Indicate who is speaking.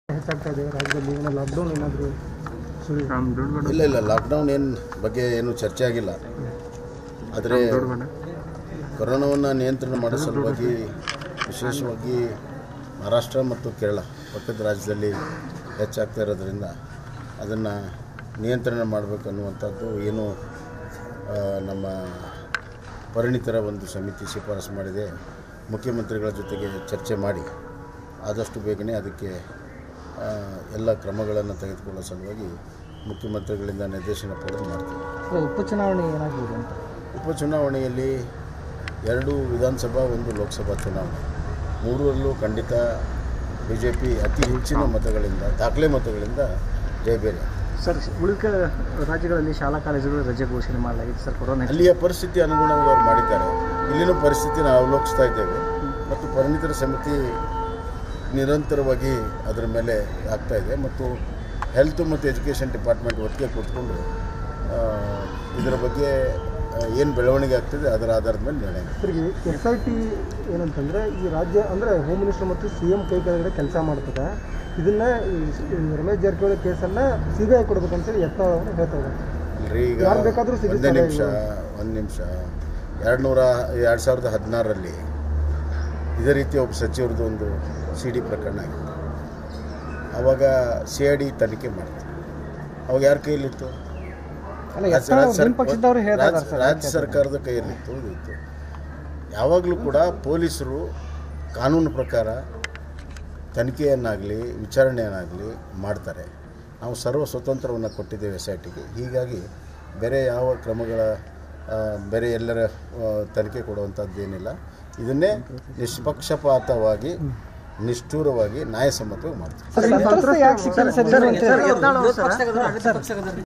Speaker 1: ಹೆಚ್ಚಾಗ್ತಾ ಇದೆ ರಾಜ್ಯದಲ್ಲಿ ಏನೋ ಲಾಕ್ಡೌನ್ ಏನಾದರೂ ಸುಳಿ
Speaker 2: ಇಲ್ಲ ಇಲ್ಲ ಲಾಕ್ಡೌನ್ ಏನು ಬಗ್ಗೆ ಏನು ಚರ್ಚೆ ಆಗಿಲ್ಲ ಆದರೆ ಕೊರೋನಾವನ್ನು ನಿಯಂತ್ರಣ ಮಾಡೋ ಸಲುವಾಗಿ ವಿಶೇಷವಾಗಿ ಮಹಾರಾಷ್ಟ್ರ ಮತ್ತು ಕೇರಳ ಪಕ್ಕದ ರಾಜ್ಯದಲ್ಲಿ ಹೆಚ್ಚಾಗ್ತಾ ಇರೋದ್ರಿಂದ ಅದನ್ನು ನಿಯಂತ್ರಣ ಮಾಡಬೇಕು ಅನ್ನುವಂಥದ್ದು ಏನು ಆ, ನಮ್ಮ ಪರಿಣಿತರ ಒಂದು ಸಮಿತಿ ಶಿಫಾರಸು ಮಾಡಿದೆ ಮುಖ್ಯಮಂತ್ರಿಗಳ ಜೊತೆಗೆ ಚರ್ಚೆ ಮಾಡಿ ಆದಷ್ಟು ಬೇಗನೆ ಅದಕ್ಕೆ ಆ, ಎಲ್ಲ ಕ್ರಮಗಳನ್ನು ತೆಗೆದುಕೊಳ್ಳೋ ಸಲುವಾಗಿ ಮುಖ್ಯಮಂತ್ರಿಗಳಿಂದ ನಿರ್ದೇಶನ ಪಡೆದು ಮಾಡ್ತೀವಿ
Speaker 1: ಉಪಚುನಾವಣೆ ಏನಾಗ್ಬೋದು ಅಂತ
Speaker 2: ಉಪಚುನಾವಣೆಯಲ್ಲಿ ಎರಡು ವಿಧಾನಸಭಾ ಒಂದು ಲೋಕಸಭಾ ಚುನಾವಣೆ ಮೂರರಲ್ಲೂ ಖಂಡಿತ ಬಿ ಜೆ ಪಿ ಅತಿ ಹೆಚ್ಚಿನ ಮತಗಳಿಂದ ದಾಖಲೆ ಮತಗಳಿಂದ ಜಯಬೇರಿ
Speaker 1: ಸರ್ ಉಳಿದ ರಾಜ್ಯಗಳಲ್ಲಿ ಶಾಲಾ ಕಾಲೇಜುಗಳು ರಜೆ ಘೋಷಣೆ ಮಾಡಲಾಗಿದೆ ಸರ್ ಕೊರೋನಾ
Speaker 2: ಅಲ್ಲಿಯ ಪರಿಸ್ಥಿತಿ ಅನುಗುಣವಾಗಿ ಅವರು ಮಾಡಿದ್ದಾರೆ ಇಲ್ಲಿನ ಪರಿಸ್ಥಿತಿ ನಾವು ಅವಲೋಕಿಸ್ತಾ ಇದ್ದೇವೆ ಮತ್ತು ಪರಿಣಿತರ ಸಮಿತಿ ನಿರಂತರವಾಗಿ ಅದರ ಮೇಲೆ ಆಗ್ತಾ ಇದೆ ಮತ್ತು ಹೆಲ್ತ್ ಮತ್ತು ಎಜುಕೇಷನ್ ಡಿಪಾರ್ಟ್ಮೆಂಟ್ ಒಟ್ಟಿಗೆ ಕೂತ್ಕೊಂಡು ಆ, ಇದರ ಬಗ್ಗೆ ಏನು ಬೆಳವಣಿಗೆ ಆಗ್ತಿದೆ ಅದರ ಆಧಾರದ ಮೇಲೆ ನಿರ್ಣಯ
Speaker 1: ಸರ್ ಎಸ್ ಐ ಟಿ ಏನಂತಂದರೆ ಈ ರಾಜ್ಯ ಅಂದರೆ ಹೋಮ್ ಮಿನಿಸ್ಟರ್ ಮತ್ತು ಸಿ ಎಂ ಕೈ ಕೆಳಗಡೆ ಕೆಲಸ ಮಾಡ್ತದೆ ಇದನ್ನು ರಮೇಶ್ ಜಾರಕಿಹೊಳಿ ಕೇಸನ್ನು ಸಿ ಬಿ ಐ ಕೊಡಬೇಕಂತೇಳಿ ಯತ್ನ ಅವರು ಹೇಳ್ತಾ ಇದ್ದಾರೆ
Speaker 2: ಇಲ್ರಿ ಈಗ
Speaker 1: ಯಾರ್ ಬೇಕಾದ್ರೂ
Speaker 2: ಒಂದೇ
Speaker 1: ಸಿಗಿಸ್ತಾರೆ
Speaker 2: ನಿಮಿಷ ಒಂದು ನಿಮಿಷ ಎರಡು ನೂರ ಎರಡು ಸಾವಿರದ ಹದಿನಾರರಲ್ಲಿ ಇದೇ ರೀತಿ ಒಬ್ಬ ಸಚಿವರದ್ದು ಒಂದು ಸಿ ಡಿ ಪ್ರಕರಣ ಆಗಿತ್ತು ಆವಾಗ ಸಿ ಐ ಡಿ ತನಿಖೆ ಮಾಡಿತು ಅವಾಗ ಯಾರ ಕೈಯಲ್ಲಿತ್ತು
Speaker 1: ಅಲ್ಲ
Speaker 2: ರಾಜ್ಯ-
Speaker 1: ಯತ್ನ
Speaker 2: ರಾಜ್ಯ
Speaker 1: ನಿಮ್ಮ ಪಕ್ಷದವರು
Speaker 2: ಸರ್-
Speaker 1: ಹೇಳ್ತಾ ಇದ್ದಾರೆ
Speaker 2: ರಾಜ್ಯ-
Speaker 1: ಸರ್
Speaker 2: ರಾಜ್ಯ ಸರ್ಕಾರದ ಕೈಯಲ್ಲಿತ್ತು ಇದಿತ್ತು ಯಾವಾಗಲೂ ಕೂಡ ಪೊಲೀಸರು ಕಾನೂನು ಪ್ರಕಾರ ತನಿಖೆಯನ್ನಾಗಲಿ ವಿಚಾರಣೆಯನ್ನಾಗಲಿ ಮಾಡ್ತಾರೆ ನಾವು ಸರ್ವ ಸ್ವತಂತ್ರವನ್ನು ಕೊಟ್ಟಿದ್ದೇವೆ ಎಸ್ ಐ ಟಿಗೆ ಹೀಗಾಗಿ ಬೇರೆ ಯಾವ ಕ್ರಮಗಳ ಆ, ಬೇರೆ ಎಲ್ಲರ ಆ, ತನಿಖೆ ಕೊಡುವಂಥದ್ದೇನಿಲ್ಲ ಇದನ್ನೇ ನಿಷ್ಪಕ್ಷಪಾತವಾಗಿ ನಿಷ್ಠೂರವಾಗಿ ನ್ಯಾಯಸಮ್ಮತವಾಗಿ ಮಾಡ್ತೀವಿ
Speaker 1: ಸಂತ್ರಸ್ತ ಯಾಕೆ ಸಿಕ್ಕಿಲ್ಲ ಸರ್